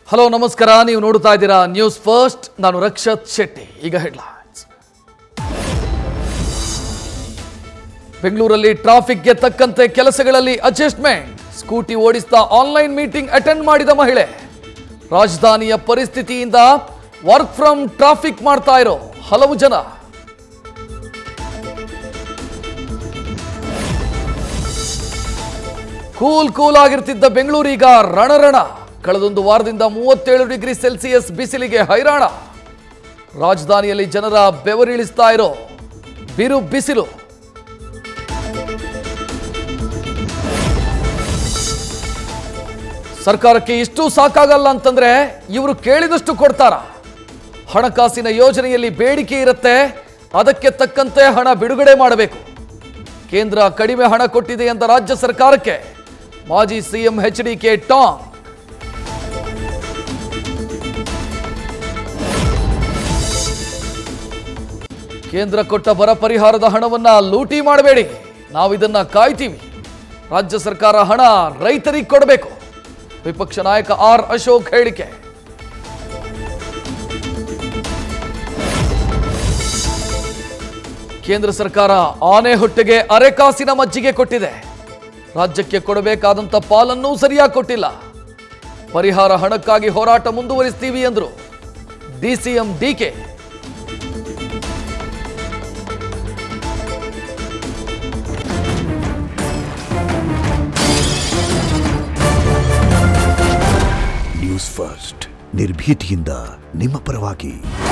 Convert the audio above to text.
hello ನಮಸ್ಕಾರ ನೀವು ನೋಡ್ತಾ ಇದ್ದೀರಾ ನ್ಯೂಸ್ ಫಸ್ಟ್ ನಾನು ರಕ್ಷತ್ ಶೆಟ್ಟಿ ಈಗ ಹೆಡ್ಲೈನ್ಸ್ ಬೆಂಗಳೂರಲ್ಲಿ ಟ್ರಾಫಿಕ್ಗೆ ತಕ್ಕಂತೆ ಕೆಲಸಗಳಲ್ಲಿ ಅಡ್ಜಸ್ಟ್ಮೆಂಟ್ ಸ್ಕೂಟಿ ಓಡಿಸ್ತಾ ಆನ್ಲೈನ್ ಮೀಟಿಂಗ್ ಅಟೆಂಡ್ ಮಾಡಿದ ಮಹಿಳೆ ರಾಜಧಾನಿಯ ಪರಿಸ್ಥಿತಿಯಿಂದ ವರ್ಕ್ ಫ್ರಮ್ ಟ್ರಾಫಿಕ್ ಮಾಡ್ತಾ ಇರೋ ಹಲವು ಜನ ಕೂಲ್ ಕೂಲ್ ಆಗಿರ್ತಿದ್ದ ಬೆಂಗಳೂರೀಗ ರಣರಣ ಕಳೆದೊಂದು ವಾರದಿಂದ ಮೂವತ್ತೇಳು ಡಿಗ್ರಿ ಸೆಲ್ಸಿಯಸ್ ಬಿಸಿಲಿಗೆ ಹೈರಾಣ ರಾಜಧಾನಿಯಲ್ಲಿ ಜನರ ಬೆವರಿಳಿಸ್ತಾ ಇರೋ ಬಿರು ಬಿಸಿಲು ಸರ್ಕಾರಕ್ಕೆ ಇಷ್ಟು ಸಾಕಾಗಲ್ಲ ಅಂತಂದ್ರೆ ಇವರು ಕೇಳಿದಷ್ಟು ಕೊಡ್ತಾರ ಹಣಕಾಸಿನ ಯೋಜನೆಯಲ್ಲಿ ಬೇಡಿಕೆ ಇರುತ್ತೆ ಅದಕ್ಕೆ ತಕ್ಕಂತೆ ಹಣ ಬಿಡುಗಡೆ ಮಾಡಬೇಕು ಕೇಂದ್ರ ಕಡಿಮೆ ಹಣ ಕೊಟ್ಟಿದೆ ಅಂತ ರಾಜ್ಯ ಸರ್ಕಾರಕ್ಕೆ ಮಾಜಿ ಸಿಎಂ ಎಚ್ ಡಿ ಕೆ ಟಾಂಗ್ ಕೇಂದ್ರ ಕೊಟ್ಟ ಬರ ಪರಿಹಾರದ ಹಣವನ್ನ ಲೂಟಿ ಮಾಡಬೇಡಿ ನಾವು ಇದನ್ನ ಕಾಯ್ತೀವಿ ರಾಜ್ಯ ಸರ್ಕಾರ ಹಣ ರೈತರಿಗೆ ಕೊಡಬೇಕು ವಿಪಕ್ಷ ನಾಯಕ ಆರ್ ಅಶೋಕ್ ಹೇಳಿಕೆ ಕೇಂದ್ರ ಸರ್ಕಾರ ಆನೆ ಹೊಟ್ಟೆಗೆ ಅರೆಕಾಸಿನ ಮಜ್ಜಿಗೆ ಕೊಟ್ಟಿದೆ ರಾಜ್ಯಕ್ಕೆ ಕೊಡಬೇಕಾದಂತ ಪಾಲನ್ನೂ ಸರಿಯಾಗಿ ಕೊಟ್ಟಿಲ್ಲ ಪರಿಹಾರ ಹಣಕ್ಕಾಗಿ ಹೋರಾಟ ಮುಂದುವರಿಸ್ತೀವಿ ಎಂದರು ಡಿಸಿಎಂ ಡಿಕೆ ನ್ಯೂಸ್ ಫಸ್ಟ್ ನಿರ್ಭೀತಿಯಿಂದ ನಿಮ್ಮ ಪರವಾಗಿ